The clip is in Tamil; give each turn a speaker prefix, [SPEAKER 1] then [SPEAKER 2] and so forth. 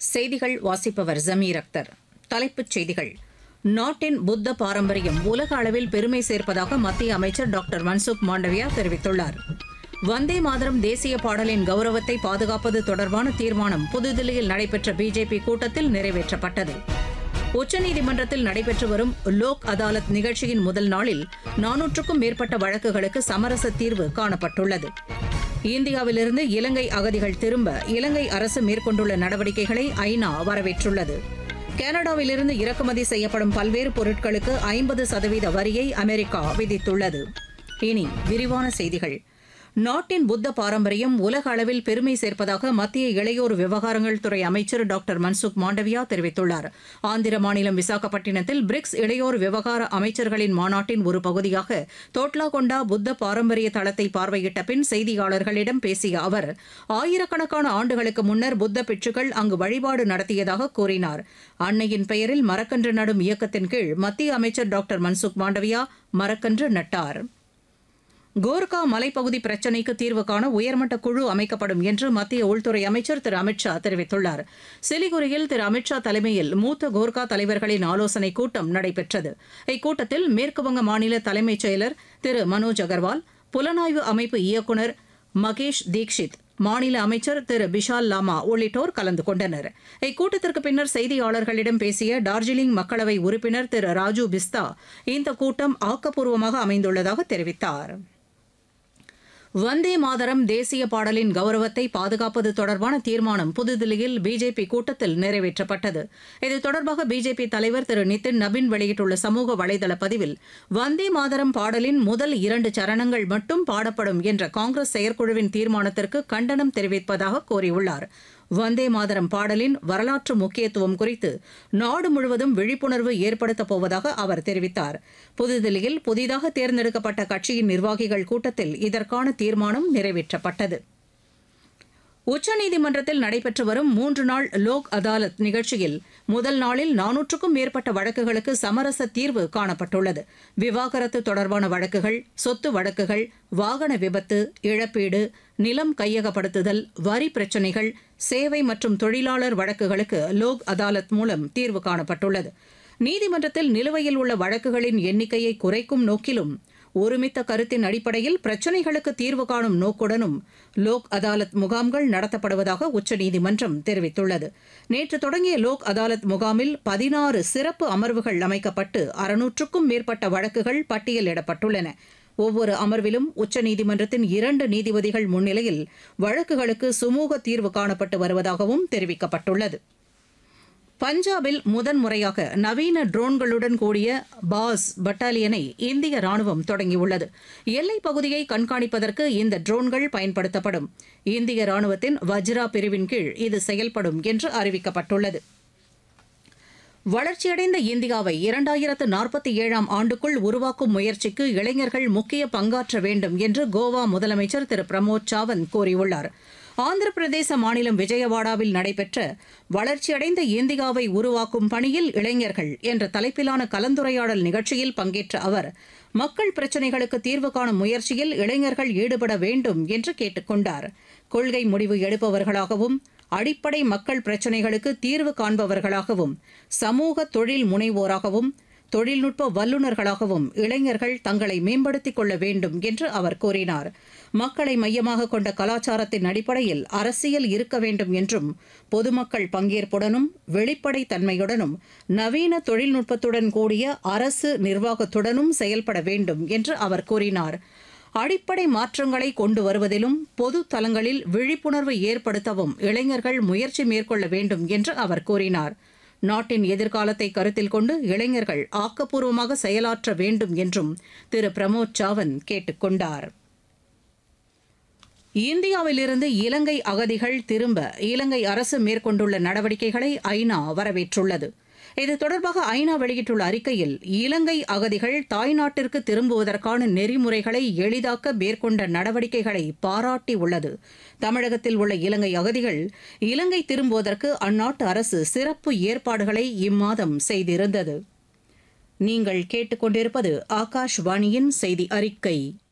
[SPEAKER 1] செய்திகள் வாசிப்பவர் ஜமீர் அக்தர் தலைப்புச் செய்திகள் நாட்டின் புத்த பாரம்பரியம் உலக அளவில் பெருமை சேர்ப்பதாக மத்திய அமைச்சர் டாக்டர் மன்சுக் மாண்டவியா தெரிவித்துள்ளார் வந்தே மாதரம் தேசிய பாடலின் கௌரவத்தை பாதுகாப்பது தொடர்பான தீர்மானம் புதுதில்லியில் நடைபெற்ற பிஜேபி கூட்டத்தில் நிறைவேற்றப்பட்டது உச்சநீதிமன்றத்தில் நடைபெற்று வரும் லோக் அதாலத் நிகழ்ச்சியின் முதல் நாளில் நானூற்றுக்கும் மேற்பட்ட வழக்குகளுக்கு சமரச தீர்வு காணப்பட்டுள்ளது இந்தியாவிலிருந்து இலங்கை அகதிகள் திரும்ப இலங்கை அரசு மேற்கொண்டுள்ள நடவடிக்கைகளை ஐநா வரவேற்றுள்ளது கனடாவிலிருந்து இறக்குமதி செய்யப்படும் பல்வேறு பொருட்களுக்கு ஐம்பது சதவீத வரியை அமெரிக்கா விதித்துள்ளது இனி விரிவான செய்திகள் நாட்டின் புத்த பாரம்பரியம் உலக அளவில் பெருமை சேர்ப்பதாக மத்திய இளையோர் விவகாரங்கள் துறை அமைச்சர் டாக்டர் மன்சுக் மாண்டவியா தெரிவித்துள்ளார் ஆந்திர மாநிலம் விசாகப்பட்டினத்தில் பிரிக்ஸ் இளையோர் விவகார அமைச்சர்களின் மாநாட்டின் ஒரு பகுதியாக தோட்லாகொண்டா புத்த பாரம்பரிய தளத்தை பார்வையிட்ட பின் செய்தியாளர்களிடம் பேசிய அவர் ஆயிரக்கணக்கான ஆண்டுகளுக்கு முன்னர் புத்த பிட்சுகள் அங்கு வழிபாடு நடத்தியதாக கூறினார் அன்னையின் பெயரில் மரக்கன்று நடும் இயக்கத்தின் கீழ் மத்திய அமைச்சர் டாக்டர் மன்சுக் மாண்டவியா மரக்கன்று நட்டார் கோர்கா மலைப்பகுதி பிரச்சினைக்கு தீர்வு காண உயர்மட்ட குழு அமைக்கப்படும் என்று மத்திய உள்துறை அமைச்சர் திரு அமித்ஷா தெரிவித்துள்ளார் சிலிகுரியில் திரு அமித்ஷா தலைமையில் மூத்த கோர்கா தலைவர்களின் ஆலோசனைக் கூட்டம் நடைபெற்றது இக்கூட்டத்தில் மேற்குவங்க மாநில தலைமைச் செயலர் திரு மனோஜ் அகர்வால் புலனாய்வு அமைப்பு இயக்குநர் மகேஷ் தீக்ஷித் மாநில அமைச்சர் திரு பிஷால் லாமா உள்ளிட்டோர் கலந்து கொண்டனர் இக்கூட்டத்திற்கு பின்னர் செய்தியாளர்களிடம் பேசிய டார்ஜிலிங் மக்களவை உறுப்பினர் திரு ராஜு பிஸ்தா இந்த கூட்டம் ஆக்கப்பூர்வமாக அமைந்துள்ளதாக தெரிவித்தார் வந்தே மாதரம் தேசிய பாடலின் கௌரவத்தை பாதுகாப்பது தொடர்பான தீர்மானம் புதுதில்லியில் பிஜேபி கூட்டத்தில் நிறைவேற்றப்பட்டது இது தொடர்பாக பிஜேபி தலைவர் திரு நிதின் நபின் வெளியிட்டுள்ள சமூக வலைதள பதிவில் வந்தே மாதரம் பாடலின் முதல் இரண்டு சரணங்கள் மட்டும் பாடப்படும் என்ற காங்கிரஸ் செயற்குழுவின் தீர்மானத்திற்கு கண்டனம் தெரிவிப்பதாக கூறியுள்ளார் வந்தே மாதரம் பாடலின் வரலாற்று முக்கியத்துவம் குறித்து நாடு முழுவதும் விழிப்புணர்வு ஏற்படுத்தப் போவதாக அவர் தெரிவித்தார் புதுதில்லியில் புதிதாக தேர்ந்தெடுக்கப்பட்ட கட்சியின் நிர்வாகிகள் கூட்டத்தில் இதற்கான தீர்மானம் நிறைவேற்றப்பட்டது உச்சநீதிமன்றத்தில் நடைபெற்று வரும் மூன்று நாள் லோக் அதாலத் நிகழ்ச்சியில் முதல் நாளில் நானூற்றுக்கும் மேற்பட்ட வழக்குகளுக்கு சமரச தீர்வு காணப்பட்டுள்ளது விவாகரத்து தொடர்பான வழக்குகள் சொத்து வழக்குகள் வாகன விபத்து இழப்பீடு நிலம் கையகப்படுத்துதல் வரி பிரச்சினைகள் சேவை மற்றும் தொழிலாளர் வழக்குகளுக்கு லோக் அதாலத் மூலம் தீர்வு காணப்பட்டுள்ளது நீதிமன்றத்தில் நிலுவையில் உள்ள வழக்குகளின் எண்ணிக்கையை குறைக்கும் நோக்கிலும் ஒருமித்த கருத்தின் அடிப்படையில் பிரச்சினைகளுக்கு தீர்வு காணும் நோக்குடனும் லோக் அதாலத் முகாம்கள் நடத்தப்படுவதாக உச்சநீதிமன்றம் தெரிவித்துள்ளது நேற்று தொடங்கிய லோக் அதாலத் முகாமில் பதினாறு சிறப்பு அமர்வுகள் அமைக்கப்பட்டு அறுநூற்றுக்கும் மேற்பட்ட வழக்குகள் பட்டியலிடப்பட்டுள்ளன ஒவ்வொரு அமர்விலும் உச்சநீதிமன்றத்தின் இரண்டு நீதிபதிகள் முன்னிலையில் வழக்குகளுக்கு சுமூக தீர்வு காணப்பட்டு வருவதாகவும் தெரிவிக்கப்பட்டுள்ளது பஞ்சாபில் முதன்முறையாக நவீன ட்ரோன்களுடன் கூடிய பாஸ் பட்டாலியனை இந்திய ராணுவம் தொடங்கியுள்ளது எல்லைப் பகுதியை கண்காணிப்பதற்கு இந்த ட்ரோன்கள் பயன்படுத்தப்படும் இந்திய ராணுவத்தின் வஜ்ரா பிரிவின் கீழ் இது செயல்படும் என்று அறிவிக்கப்பட்டுள்ளது வளர்ச்சியடைந்த இந்தியாவை இரண்டாயிரத்து நாற்பத்தி ஏழாம் ஆண்டுக்குள் உருவாக்கும் முயற்சிக்கு இளைஞர்கள் முக்கிய பங்காற்ற வேண்டும் என்று கோவா முதலமைச்சர் திரு பிரமோத் சாவந்த் கூறியுள்ளார் ஆந்திர பிரதேச மாநிலம் விஜயவாடாவில் நடைபெற்ற வளர்ச்சியடைந்த இந்தியாவை உருவாக்கும் பணியில் இளைஞர்கள் என்ற தலைப்பிலான கலந்துரையாடல் நிகழ்ச்சியில் பங்கேற்ற அவர் மக்கள் பிரச்சினைகளுக்கு தீர்வு காணும் முயற்சியில் இளைஞர்கள் ஈடுபட வேண்டும் என்று கேட்டுக் கொண்டார் கொள்கை முடிவு எடுப்பவர்களாகவும் அடிப்படை மக்கள் பிரச்சினைகளுக்கு தீர்வு காண்பவர்களாகவும் சமூக தொழில் முனைவோராகவும் தொழில்நுட்ப வல்லுநர்களாகவும் இளைஞர்கள் தங்களை மேம்படுத்திக் கொள்ள வேண்டும் என்று அவர் கூறினார் மக்களை மையமாக கொண்ட கலாச்சாரத்தின் அடிப்படையில் அரசியல் இருக்க வேண்டும் என்றும் பொதுமக்கள் பங்கேற்புடனும் வெளிப்படை தன்மையுடனும் நவீன தொழில்நுட்பத்துடன் கூடிய அரசு நிர்வாகத்துடனும் செயல்பட வேண்டும் என்று அவர் கூறினார் அடிப்படை மாற்றங்களை கொண்டு வருவதிலும் பொது தலங்களில் விழிப்புணர்வு ஏற்படுத்தவும் இளைஞர்கள் முயற்சி மேற்கொள்ள வேண்டும் என்று அவர் கூறினார் நாட்டின் எதிர்காலத்தை கருத்தில் கொண்டு இளைஞர்கள் ஆக்கப்பூர்வமாக செயலாற்ற வேண்டும் என்றும் திரு பிரமோத் சாவந்த் கேட்டுக் கொண்டார் இந்தியாவிலிருந்து இலங்கை அகதிகள் திரும்ப இலங்கை அரசு மேற்கொண்டுள்ள நடவடிக்கைகளை ஐநா வரவேற்றுள்ளது இது தொடர்பாக ஐநா வெளியிட்டுள்ள அறிக்கையில் இலங்கை அகதிகள் தாய்நாட்டிற்கு திரும்புவதற்கான நெறிமுறைகளை எளிதாக்க மேற்கொண்ட நடவடிக்கைகளை பாராட்டியுள்ளது தமிழகத்தில் உள்ள இலங்கை அகதிகள் இலங்கை திரும்புவதற்கு அந்நாட்டு அரசு சிறப்பு ஏற்பாடுகளை இம்மாதம் செய்திருந்தது நீங்கள் கேட்டுக்கொண்டிருப்பது ஆகாஷ்வாணியின் செய்தி அறிக்கை